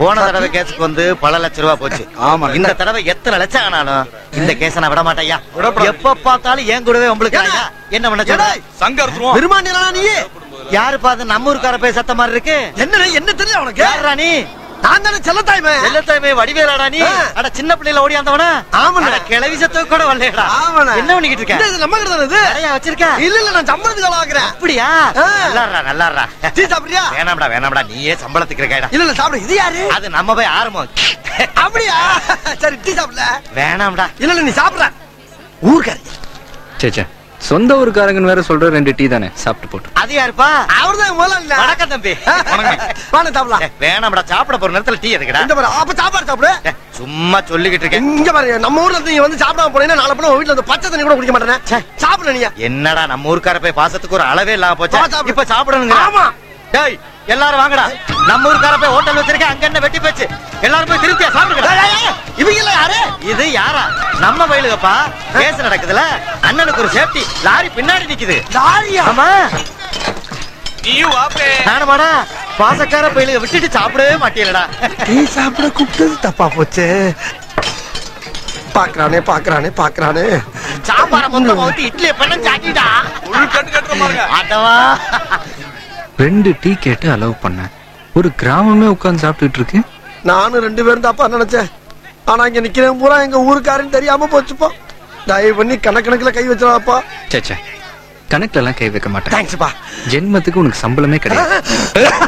போன தடவை கேஸுக்கு வந்து பல லட்ச ரூபா போச்சு ஆமா. இந்த தடவை எத்தனை லட்சம் ஆனாலும் இந்த கேஸ நான் விட மாட்டேயா விடக்கூடாது. எப்ப பார்த்தாலும் ஏன் கூடவே உங்களுக்கு ஏடா. என்ன பண்ண சொல்ற சங்கர்த்துருவோம் பெருமாண்டியா நீ யாரு பாத்து நம்ம ஊருக்கார போய் சத்த மாதிரி இருக்கு என்ன என்ன தெரியல உனக்கு யாரா நீ நான் தானே செல்லத்தாய்மே செல்லத்தாய்மே வடிவேலாடா நீ ஆ. அட சின்ன பிள்ளைல ஓடியாந்தவனா ஆமாண்ணே. அட கிளவி சத்துக்கு கூட வரலடா ஆமாண்ணே. என்ன பண்ணிக்கிட்டு இருக்க இது நம்ம கிட்ட இது நிறைய வச்சிருக்க இல்ல இல்ல நான் சம்பளத்துக்கு ஆள் ஆக்குறேன் அப்படியா ஆ. நல்லாடுறா நல்லாடுறா டீ சாப்பிடுறியா வேணாம்டா வேணாம்டா நீயே சம்பளத்துக்கு இருக்கடா இல்ல இல்ல சாப்பிடு இது யாரு அது நம்ம போய் ஆரம்பம் அப்படியா சரி டீ சாப்பிடல வேணாம்டா இல்ல இல்ல நீ சாப்பிடுற ஊர்க்காரி சேச்சே சொந்த ஊருக்காரங்கன்னு வேற சொல்ற ரெண்டு டீ தானே சாப்பிட்டு போட்டு அது யாருப்பா அவர்தான் முதல்ல வணக்கம் தம்பி வாங்க சாப்பிடலாம் ஏ, வேணாம்டா சாப்பிட போற நேரத்துல டீ எதுக்குடா இந்த பாரு அப்ப சாப்பாடு சாப்பிடு ஏ, சும்மா சொல்லிக்கிட்டு இருக்கேன் இங்க பாரு நம்ம ஊர்ல இருந்து நீங்க வந்து சாப்பிடாம போனீங்கன்னா நாளை போல வீட்டுல வந்து பச்சை தண்ணி கூட குடிக்க மாட்டேனே ச்சே. சாப்பிட நீங்க என்னடா நம்ம ஊருக்கார போய் பாசத்துக்கு ஒரு அளவே இல்லாம போச்சா வா, சாப்பிடு. இப்ப சாப்பிடணுங்க ஆமா. டேய் எல்லாரும் வாங்கடா நம்ம ஊருக்கார போய் ஹோட்டல் வச்சிருக்க அங்க என்ன வெட்டி போச்சு எல்லாரும் போய் திருப்தியா ஏய், சாப்பிடுங்க ஏய், ஏய், இவங்க எல்லாம் யாரு இது யாரா நம்ம வயலுகப்பா கேஸ் நடக்குதுல அண்ணனுக்கு ஒரு சேஃப்டி லாரி பின்னாடி நிக்குது லாரியா ஆமா நீயும் வாப்பே நானுமாடா பாசக்கார பயிலுக விட்டுட்டு சாப்பிடவே மாட்டீங்களடா டீ சாப்பிட கூப்பிட்டது தப்பா போச்சு பாக்குறானே பாக்குறானே பாக்குறானே சாம்பார மொத்தமா ஊத்தி இட்லி பண்ண சாட்டிடா உள் கட்டு கட்டுற பாருங்க ஆட்டவா ரெண்டு டீ கேட்டு அலோவ் பண்ணேன் ஒரு கிராமமே உட்கார்ந்து சாப்பிட்டுட்டு இருக்கு நானும் ரெண்டு பேரும் தப்பா நினைச்சேன் ஆனா இங்க நிக்கிறேன் பூரா எங்க ஊருக்காரன்னு தெரியாம போச்சுப்பா தயவு பண்ணி கணக்கணக்குல கை வச்சிடாப்பா சேச்சே கணக்குல எல்லாம் கை வைக்க மாட்டேன் தேங்க்ஸ்ப்பா ஜென்மத்துக்கு உனக்கு சம்பளமே கிடையாது